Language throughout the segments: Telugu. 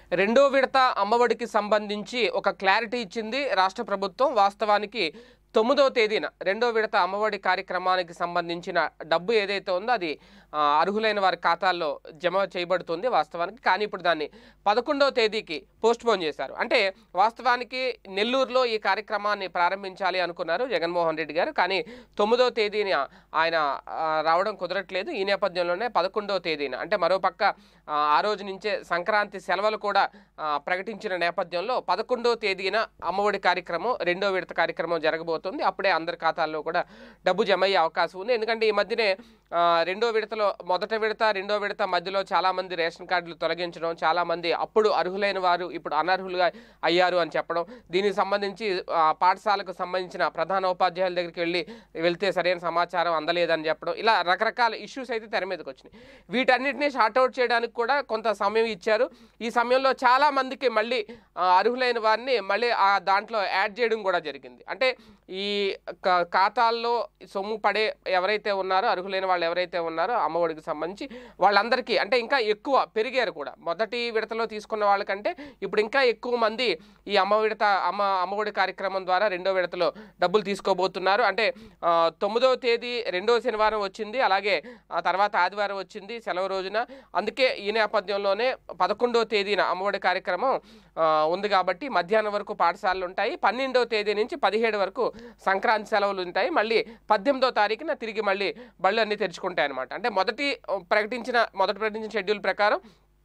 రెండో విడత అమ్మఒడికి సంబంధించి ఒక క్లారిటీ ఇచ్చింది రాష్ట్ర ప్రభుత్వం వాస్తవానికి తొమ్మిదో తేదీన రెండో విడత అమ్మఒడి కార్యక్రమానికి సంబంధించిన డబ్బు ఏదైతే ఉందో అది ఆ, అర్హులైన వారి ఖాతాల్లో జమ చేయబడుతుంది వాస్తవానికి కానీ ఇప్పుడు దాన్ని పదకొండవ తేదీకి పోస్ట్ పోన్ చేశారు అంటే వాస్తవానికి నెల్లూరులో ఈ కార్యక్రమాన్ని ప్రారంభించాలి అనుకున్నారు జగన్మోహన్ రెడ్డి గారు కానీ తొమ్మిదో తేదీన ఆయన ఆ, రావడం కుదరట్లేదు ఈ నేపథ్యంలోనే పదకొండవ తేదీన అంటే మరోపక్క ఆ, ఆ రోజు నుంచే సంక్రాంతి సెలవులు కూడా ఆ, ప్రకటించిన నేపథ్యంలో పదకొండవ తేదీన అమ్మఒడి కార్యక్రమం రెండో విడత కార్యక్రమం జరగబోతుంది అప్పుడే అందరి ఖాతాల్లో కూడా డబ్బు జమ అయ్యే అవకాశం ఉంది ఎందుకంటే ఈ మధ్యనే ఆ, రెండో విడతలో మొదట విడత రెండో విడత మధ్యలో చాలామంది రేషన్ కార్డులు తొలగించడం చాలామంది అప్పుడు అర్హులైన వారు ఇప్పుడు అనర్హులుగా అయ్యారు అని చెప్పడం దీనికి సంబంధించి ఆ, పాఠశాలకు సంబంధించిన ప్రధాన ఉపాధ్యాయుల దగ్గరికి వెళ్ళి వెళ్తే సరైన సమాచారం అందలేదని చెప్పడం ఇలా రకరకాల ఇష్యూస్ అయితే తెర మీదకి వచ్చినాయి వీటన్నిటిని షార్ట్అవుట్ చేయడానికి కూడా కొంత సమయం ఇచ్చారు ఈ సమయంలో చాలా మందికి మళ్ళీ ఆ, అర్హులైన వారిని మళ్ళీ ఆ దాంట్లో యాడ్ చేయడం కూడా జరిగింది అంటే ఈ క- ఖాతాల్లో సొమ్ము పడే ఎవరైతే ఉన్నారో అర్హులైన వాళ్ళు ఎవరైతే ఉన్నారో అమ్మఒడికి సంబంధించి వాళ్ళందరికీ అంటే ఇంకా ఎక్కువ పెరిగారు కూడా మొదటి విడతలో తీసుకున్న వాళ్ళకంటే ఇప్పుడు ఇంకా ఎక్కువ మంది ఈ అమ్మ విడత అమ్మ అమ్మఒడి కార్యక్రమం ద్వారా రెండో విడతలో డబ్బులు తీసుకోబోతున్నారు అంటే ఆ, తొమ్మిదవ తేదీ రెండో శనివారం వచ్చింది అలాగే ఆ తర్వాత ఆదివారం వచ్చింది సెలవు రోజున అందుకే ఈ నేపథ్యంలోనే పదకొండవ తేదీన అమ్మఒడి కార్యక్రమం ఆ, ఉంది కాబట్టి మధ్యాహ్నం వరకు పాఠశాలలు ఉంటాయి పన్నెండవ తేదీ నుంచి పదిహేడు వరకు సంక్రాంతి సెలవులు ఉంటాయి మళ్ళీ పద్దెనిమిదో తారీఖున తిరిగి మళ్ళీ బళ్ళు అన్నీ తెరుచుకుంటాయి అనమాట అంటే మొదటి ఆ, ప్రకటించిన మొదటి ప్రకటించిన షెడ్యూల్ ప్రకారం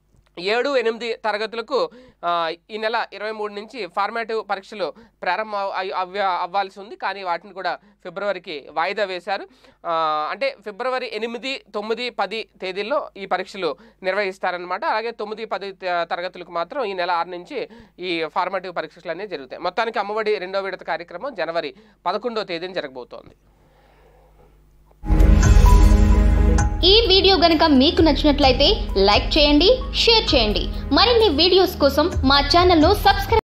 ఏడు ఎనిమిది తరగతులకు ఆ, ఈ నెల ఇరవై మూడు నుంచి ఫార్మాటివ్ పరీక్షలు ప్రారంభం అవ్- అవ్వ అవ్వాల్సి ఉంది కానీ వాటిని కూడా ఫిబ్రవరికి వాయిదా వేశారు ఆ, అంటే ఫిబ్రవరి ఎనిమిది తొమ్మిది పది తేదీల్లో ఈ పరీక్షలు నిర్వహిస్తారనమాట అలాగే తొమ్మిది పది త- తరగతులకు మాత్రం ఈ నెల ఆరు నుంచి ఈ ఫార్మాటివ్ పరీక్షలు అనేవి జరుగుతాయి మొత్తానికి అమ్మఒడి రెండో విడత కార్యక్రమం జనవరి పదకొండో తేదీన జరగబోతోంది ఈ వీడియో గనక మీకు నచ్చినట్లయితే లైక్ చేయండి షేర్ చేయండి మరిన్ని వీడియోస్ కోసం మా ఛానల్ను సబ్స్క్రైబ్